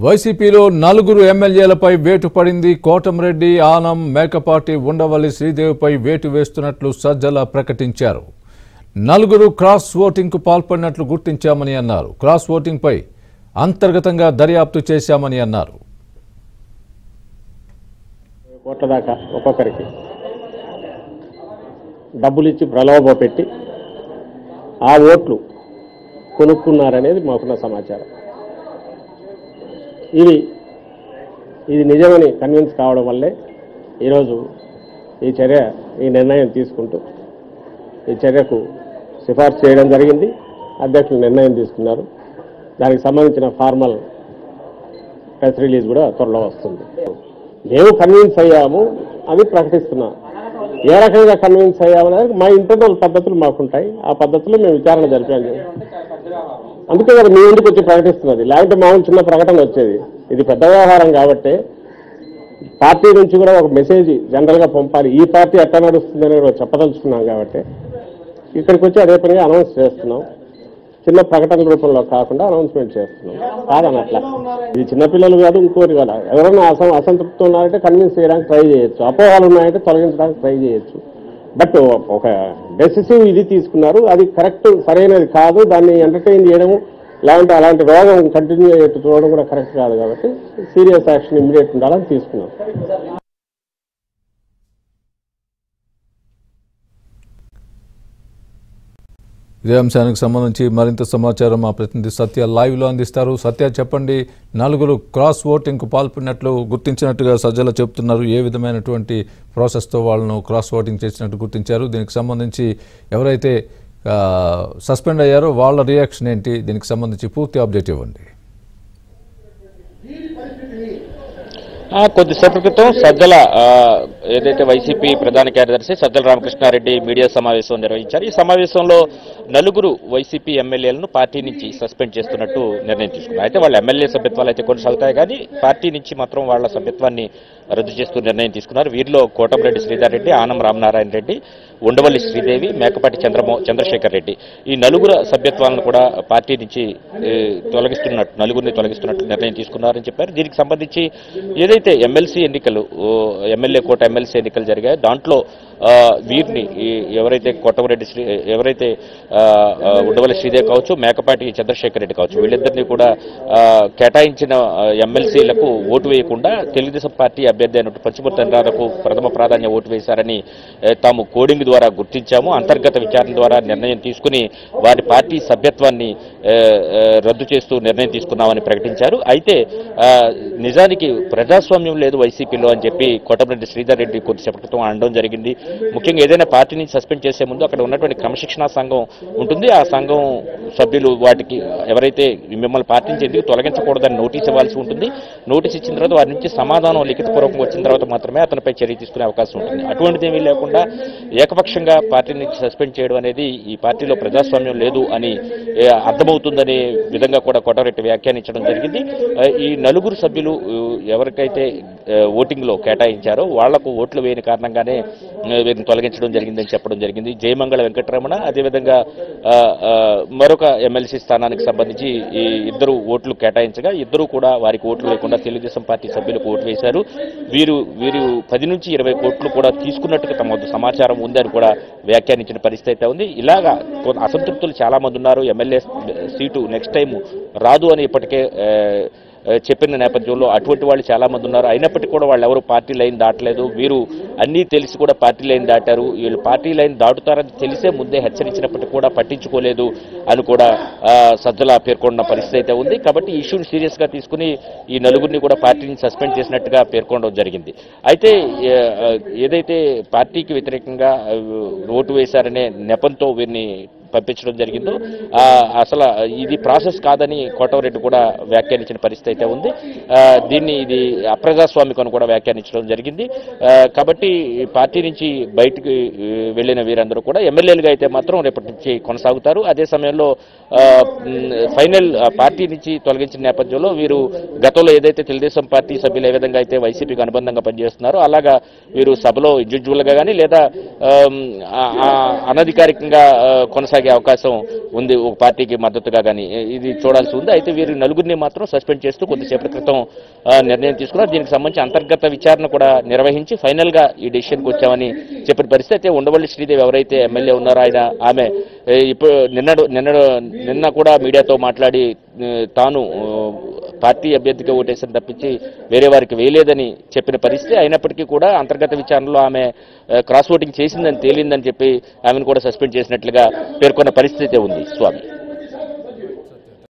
వైసీపీలో నలుగురు ఎమ్మెల్యేలపై వేటు పడింది కోటంరెడ్డి ఆనం మేకపాటి ఉండవల్లి శ్రీదేవిపై వేటు వేస్తున్నట్లు సజ్జల ప్రకటించారు నలుగురు క్రాస్ ఓటింగ్కు పాల్పడినట్లు గుర్తించామని అన్నారు క్రాస్ ఓటింగ్పై అంతర్గతంగా దర్యాప్తు చేశామని అన్నారు కోట్ల దాకా ఒక్కొక్కరికి డబ్బులు ఇచ్చి ప్రలోభ పెట్టి ఆ ఓట్లు కొనుక్కున్నారనేది మాకున్న సమాచారం ఇది ఇది నిజమని కన్విన్స్ కావడం వల్లే ఈరోజు ఈ చర్య ఈ నిర్ణయం తీసుకుంటూ ఈ చర్యకు సిఫార్సు చేయడం జరిగింది అధ్యక్షులు నిర్ణయం తీసుకున్నారు దానికి సంబంధించిన ఫార్మల్ ప్రెస్ రిలీజ్ కూడా త్వరలో వస్తుంది మేము కన్విన్స్ అయ్యాము అది ప్రకటిస్తున్నాం ఏ రకంగా కన్విన్స్ అయ్యామనేది మా ఇంటర్నల్ పద్ధతులు మాకుంటాయి ఆ పద్ధతిలో మేము విచారణ జరిపాము అందుకే కదా మీ ఇంటికి వచ్చి ప్రకటిస్తున్నది లేకపోతే మామూలు చిన్న ప్రకటన వచ్చేది ఇది పెద్ద వ్యవహారం కాబట్టి పార్టీ నుంచి కూడా ఒక మెసేజ్ జనరల్గా పంపాలి ఈ పార్టీ ఎట్లా నడుస్తుందని కూడా చెప్పదలుచుకున్నాం కాబట్టి ఇక్కడికి వచ్చి అదే పనిగా అనౌన్స్ చేస్తున్నాం చిన్న ప్రకటన రూపంలో కాకుండా అనౌన్స్మెంట్ చేస్తున్నాం కాదనట్లా ఇది చిన్నపిల్లలు కాదు ఇంకోటి కాదు ఎవరైనా అస అసంతృప్తి ఉన్నారంటే కన్విన్స్ చేయడానికి ట్రై చేయొచ్చు అపోహాలు ఉన్నాయంటే తొలగించడానికి ట్రై చేయొచ్చు బట్ ఒక డెసిసివ్ ఇది తీసుకున్నారు అది కరెక్ట్ సరైనది కాదు దాన్ని ఎంటర్టైన్ చేయడము లేదంటే అలాంటి రోగం కంటిన్యూ అయ్యేట్టు చూడడం కూడా కరెక్ట్ కాదు కాబట్టి సీరియస్ యాక్షన్ ఇమ్మీడియట్ ఉండాలని తీసుకున్నాం ఇదే అంశానికి సంబంధించి మరింత సమాచారం మా ప్రతినిధి సత్య లైవ్లో అందిస్తారు సత్య చెప్పండి నలుగురు క్రాస్ ఓటింగ్కు పాల్పడినట్లు గుర్తించినట్టుగా సజ్జల చెబుతున్నారు ఏ విధమైనటువంటి ప్రాసెస్తో వాళ్ళను క్రాస్ ఓటింగ్ చేసినట్టు గుర్తించారు దీనికి సంబంధించి ఎవరైతే ఆ, సస్పెండ్ అయ్యారో వాళ్ళ రియాక్షన్ ఏంటి దీనికి సంబంధించి పూర్తి అప్డేట్ ఇవ్వండి ఆ, కొద్దిసేపటి క్రితం సజ్జల ఆ, ఏదైతే వైసీపీ ప్రధాన కార్యదర్శి సజ్జల రామకృష్ణారెడ్డి మీడియా సమావేశం నిర్వహించారు ఈ సమావేశంలో నలుగురు వైసీపీ ఎమ్మెల్యేలను పార్టీ నుంచి సస్పెండ్ చేస్తున్నట్టు నిర్ణయం తీసుకున్నారు అయితే వాళ్ళ ఎమ్మెల్యే సభ్యత్వాలు అయితే కొనసాగుతాయి కానీ పార్టీ నుంచి మాత్రం వాళ్ళ సభ్యత్వాన్ని రద్దు చేస్తూ నిర్ణయం తీసుకున్నారు వీరిలో కోటమిరెడ్డి శ్రీధర్ రెడ్డి ఆనం రామనారాయణ రెడ్డి ఉండవల్లి శ్రీదేవి మేకపాటి చంద్రమో చంద్రశేఖర్ రెడ్డి ఈ నలుగురు సభ్యత్వాలను కూడా పార్టీ నుంచి ఏ, తొలగిస్తున్నట్టు నలుగురిని తొలగిస్తున్నట్టు నిర్ణయం తీసుకున్నారని చెప్పారు దీనికి సంబంధించి ఏదైతే ఎమ్మెల్సీ ఎన్నికలు ఓ, ఎమ్మెల్యే కోట ఎమ్మెల్సీ ఎన్నికలు జరిగాయో దాంట్లో ఆ, వీరిని ఈ ఎవరైతే కోటమిరెడ్డి శ్రీ ఎవరైతే ఆ, ఆ, ఉండవల్లి శ్రీదేవి కావచ్చు మేకపాటి చంద్రశేఖర్ రెడ్డి కావచ్చు వీళ్ళిద్దరిని కూడా ఆ, కేటాయించిన ఆ, ఎమ్మెల్సీలకు ఓటు వేయకుండా తెలుగుదేశం పార్టీ అభ్యర్థి అయినట్టు పచ్చిమూర్తి అనురాధకు ప్రథమ ప్రాధాన్య ఓటు వేశారని ఏ, తాము కోడింగ్ ద్వారా గుర్తించాము అంతర్గత విచారణ ద్వారా నిర్ణయం తీసుకుని వారి పార్టీ సభ్యత్వాన్ని ఏ, ఏ, రద్దు చేస్తూ నిర్ణయం తీసుకున్నామని ప్రకటించారు అయితే ఆ, నిజానికి ప్రజాస్వామ్యం లేదు వైసీపీలో అని చెప్పి కోటమిరెడ్డి శ్రీధర్ రెడ్డి కొద్దిసేపటి క్రితం అనడం జరిగింది ముఖ్యంగా ఏదైనా పార్టీని సస్పెండ్ చేసే ముందు అక్కడ ఉన్నటువంటి క్రమశిక్షణా సంఘం ఉంటుంది ఆ సంఘం సభ్యులు వాటికి ఎవరైతే మిమ్మల్ని పార్టీ నుంచి ఎందుకు తొలగించకూడదని నోటీస్ ఇవ్వాల్సి ఉంటుంది నోటీస్ ఇచ్చిన తర్వాత వారి నుంచి సమాధానం లిఖితపూర్వకంగా వచ్చిన తర్వాత మాత్రమే అతనిపై చర్య తీసుకునే అవకాశం ఉంటుంది అటువంటిది ఏమీ లేకుండా ఏకపక్షంగా పార్టీ నుంచి సస్పెండ్ చేయడం అనేది ఈ పార్టీలో ప్రజాస్వామ్యం లేదు అని ఏ, అర్థమవుతుందనే విధంగా కూడా కొట్టరెడ్డి వ్యాఖ్యానించడం జరిగింది ఆ, ఈ నలుగురు సభ్యులు ఆ, ఎవరికైతే ఆ, ఓటింగ్లో కేటాయించారో వాళ్లకు ఓట్లు వేయని కారణంగానే ఆ, వీరిని తొలగించడం జరిగిందని చెప్పడం జరిగింది జయమంగళ వెంకటరమణ అదేవిధంగా ఆ, ఆ, మరొక ఎమ్మెల్సీ స్థానానికి సంబంధించి ఈ ఇద్దరు ఓట్లు కేటాయించగా ఇద్దరు కూడా వారికి ఓట్లు లేకుండా తెలుగుదేశం పార్టీ సభ్యులకు ఓటు వేశారు వీరు వీరు పది నుంచి ఇరవై కోట్లు కూడా తీసుకున్నట్టుగా తమ వద్ద సమాచారం ఉందని కూడా వ్యాఖ్యానించిన పరిస్థితి అయితే ఉంది ఇలాగా కొంత అసంతృప్తులు చాలా మంది ఉన్నారు ఎమ్మెల్యే సీటు నెక్స్ట్ టైం రాదు అని ఇప్పటికే ఆ, ఆ, చెప్పిన నేపథ్యంలో అటువంటి వాళ్ళు చాలా మంది ఉన్నారు అయినప్పటికీ కూడా వాళ్ళు ఎవరు పార్టీ లైన్ దాటలేదు వీరు అన్నీ తెలిసి కూడా పార్టీ లైన్ దాటారు వీళ్ళు పార్టీ లైన్ దాటుతారని తెలిసే ముందే హెచ్చరించినప్పటికీ కూడా పట్టించుకోలేదు అని కూడా ఆ, సజ్జల పేర్కొన్న పరిస్థితి అయితే ఉంది కాబట్టి ఈ ఇష్యూని సీరియస్ గా తీసుకుని ఈ నలుగురిని కూడా పార్టీని సస్పెండ్ చేసినట్టుగా పేర్కొనడం జరిగింది అయితే ఏ, ఆ, ఏదైతే పార్టీకి వ్యతిరేకంగా ఆ, ఓటు వేశారనే నెపంతో వీరిని పంపించడం జరిగిందో ఆ, అసలు ఇది ప్రాసెస్ కాదని కోటవరెడ్డి కూడా వ్యాఖ్యానించిన పరిస్థితి అయితే ఉంది ఆ, దీన్ని ఇది అప్రజాస్వామికం అని కూడా వ్యాఖ్యానించడం జరిగింది ఆ, కాబట్టి ఈ పార్టీ నుంచి బయటికి ఈ, వెళ్ళిన వీరందరూ కూడా ఎమ్మెల్యేలుగా అయితే మాత్రం రేపటి నుంచి కొనసాగుతారు అదే సమయంలో ఆ, మ్, ఫైనల్ ఆ, పార్టీ నుంచి తొలగించిన నేపథ్యంలో వీరు గతంలో ఏదైతే తెలుగుదేశం పార్టీ సభ్యులు ఏ విధంగా అయితే వైసీపీకి అనుబంధంగా పనిచేస్తున్నారో అలాగా వీరు సభలో ఇండివిజువల్గా కానీ లేదా ఆమ్, ఆ- ఆ అనధికారికంగా ఆ, కొనసాగే కొనసాగే అవకాశం ఉంది ఒక పార్టీకి మద్దతుగా కానీ ఇది చూడాల్సి ఉంది అయితే వీరి నలుగురిని మాత్రం సస్పెండ్ చేస్తూ కొద్దిసేపటి క్రితం ఆ, నిర్ణయం తీసుకున్నారు దీనికి సంబంధించి అంతర్గత విచారణ కూడా నిర్వహించి ఫైనల్ గా ఈ డెసిషన్కి వచ్చామని చెప్పిన పరిస్థితి అయితే ఉండవల్లి శ్రీదేవి ఎవరైతే ఎమ్మెల్యే ఉన్నారో ఆయన ఆమె ఏ, ఇప్పుడు నిన్నడు నిన్నడు నిన్న కూడా మీడియాతో మాట్లాడి ఏ, తాను ఆ, పార్టీ అభ్యర్థిగా ఓటేసిన తప్పించి వేరే వారికి వేయలేదని చెప్పిన పరిస్థితి అయినప్పటికీ కూడా అంతర్గత విచారణలో ఆమె ఆ, క్రాస్ ఓటింగ్ చేసిందని తేలిందని చెప్పి ఆమెను కూడా సస్పెండ్ చేసినట్లుగా పేర్కొన్న పరిస్థితి అయితే ఉంది స్వామి